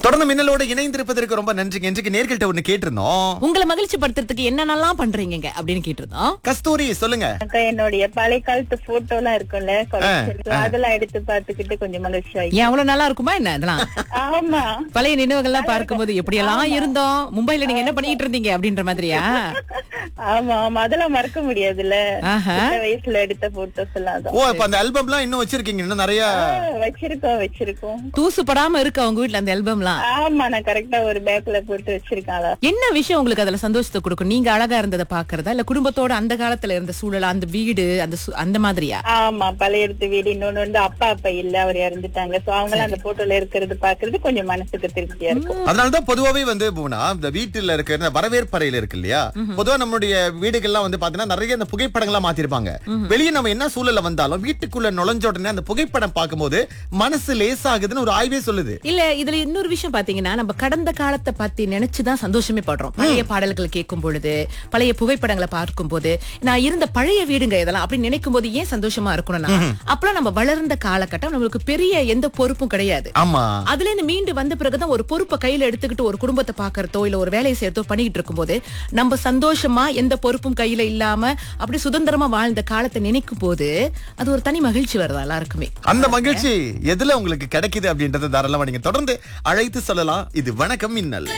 தொடர்ந்து மின்னலோட இணைந்திருப்பதற்கு ரொம்ப நன்றிங்க இன்றைக்கு நேர்கள்ட்ட ஒண்ணு கேட்டிருந்தோம் உங்களை மகிழ்ச்சி படுத்துறதுக்கு என்னென்னலாம் பண்றீங்க அப்படின்னு கேட்டிருந்தோம் கஸ்தூரி சொல்லுங்க அக்கா என்னுடைய பழைய காலத்து போட்டோ எல்லாம் இருக்கும்ல collection. அதெல்லாம் எடுத்து பார்த்துக்கிட்டு கொஞ்சம் மகிழ்ச்சி ஆகி ஏன் அவ்வளவு நல்லா இருக்குமா என்ன இதெல்லாம் ஆமா பழைய நினைவுகள்லாம் பார்க்கும்போது எப்படியெல்லாம் இருந்தோம் மும்பைல நீங்க என்ன பண்ணிட்டு இருந்தீங்க அப்படின்ற மாதிரியா ஆமா ஆமா அதெல்லாம் மறக்க முடியாதுல்ல ஆஹா. சின்ன வயசுல எடுத்த போட்டோஸ் எல்லாம் ஓ அதான். இப்ப அந்த ஆல்பம்லாம் இன்னும் வச்சிருக்கீங்க இன்னும் நிறைய ஆ, வச்சிருக்கோம் வச்சிருக்கோம் தூசுப்படாம இருக்கு அவங்க வீட்ல அந்த ஆல்பம்லாம் ஆமா நான் கரெக்டா ஒரு பேக்ல போட்டு வச்சிருக்கேன் அதான் என்ன விஷயம் உங்களுக்கு அதுல சந்தோஷத்தை கொடுக்கும் நீங்க அழகா இருந்ததை பாக்குறதா இல்ல குடும்பத்தோட அந்த காலத்துல இருந்த சூழல் அந்த வீடு அந்த சு- அந்த மாதிரியா ஆமா பழைய எடுத்து வீடு இன்னொன்னு வந்து அப்பா அப்பா இல்ல அவர் இறந்துட்டாங்க சோ அவங்களாம் அந்த போட்டோல இருக்கிறது பாக்குறது கொஞ்சம் மனசுக்கு திருப்தியா இருக்கும் அதனாலதான் பொதுவாவே வந்து போனா இந்த வீட்டுல இருக்கிற இந்த வரவேற்பறையில இருக்கு இல்லையா பொதுவா நம்மளுடைய வீடுகள்லாம் வந்து பாத்தீங்கன்னா நிறைய இந்த புகைப்படங்களா மாத்திருப்பாங்க வெளியே நம்ம என்ன சூழல்ல வந்தாலும் வீட்டுக்குள்ள நுழைஞ்ச உடனே அந்த புகைப்படம் பார்க்கும்போது மனசு லேசாகுதுன்னு ஒரு ஆய்வே சொல்லுது இல்ல இதுல இன்னொரு விஷயம் பாத்தீங்கன்னா நம்ம கடந்த காலத்தை பத்தி நினைச்சுதான் சந்தோஷமே படுறோம் பழைய பாடல்கள் கேட்கும் பொழுது பழைய புகைப்படங்களை பார்க்கும் போது நான் இருந்த பழைய வீடுங்க இதெல்லாம் அப்படி நினைக்கும் போது ஏன் சந்தோஷமா இருக்கணும்னா அப்பெல்லாம் நம்ம வளர்ந்த காலகட்டம் நம்மளுக்கு பெரிய எந்த பொறுப்பும் கிடையாது ஆமா அதுல இருந்து மீண்டு வந்த பிறகுதான் ஒரு பொறுப்பை கையில எடுத்துக்கிட்டு ஒரு குடும்பத்தை பாக்குறதோ இல்ல ஒரு வேலையை செய்யறதோ பண்ணிக்கிட்டு இருக்கும்போது நம்ம சந்தோஷமா எந்த பொறுப்பும் கையில இல்லாம அப்படி சுதந்திரமா வாழ்ந்த காலத்தை நினைக்கும் போது அது ஒரு தனி மகிழ்ச்சி வருதா எல்லாருக்குமே அந்த மகிழ்ச்சி எதுல உங்களுக்கு கிடைக்குது அப்படின்றத தாராளமா நீங்க தொடர்ந்து அழைத்து சொல்லலாம் இது வணக்கம் மின்னல்